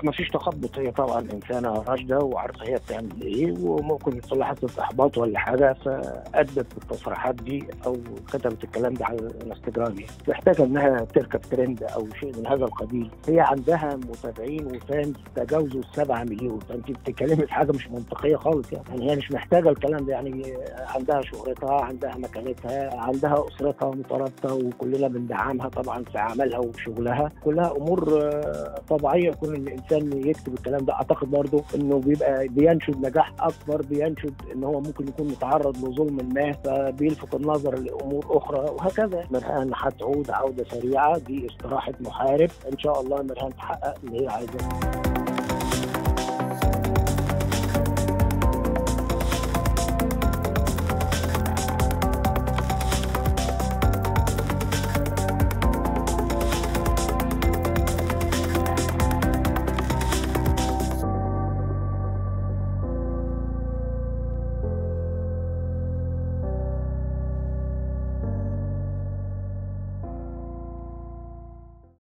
لا ما فيش تخبط هي طبعا انسانه راشده وعارفه هي بتعمل ايه وممكن يحصل لها حاسه احباط ولا حاجه فادت بالتصريحات دي او كتبت الكلام ده على الانستجرام يعني محتاجه انها تركب ترند او شيء من هذا القبيل هي عندها متابعين وفانز تجاوزوا السبعة مليون فانت بتتكلمي في حاجه مش منطقيه خالص يعني. يعني هي مش محتاجه الكلام ده يعني عندها شهرتها عندها مكانتها عندها اسرتها مترابطه وكلنا بندعمها طبعا في عملها وشغلها كلها امور آه، طبيعيه كون ان الانسان يكتب الكلام ده اعتقد برضه انه بيبقى بينشد نجاح اكبر بينشد ان هو ممكن يكون متعرض لظلم ما فبيلفت النظر لامور اخرى وهكذا مرهان هتعود عوده سريعه دي استراحه محارب ان شاء الله مرهان تحقق اللي هي عايزاه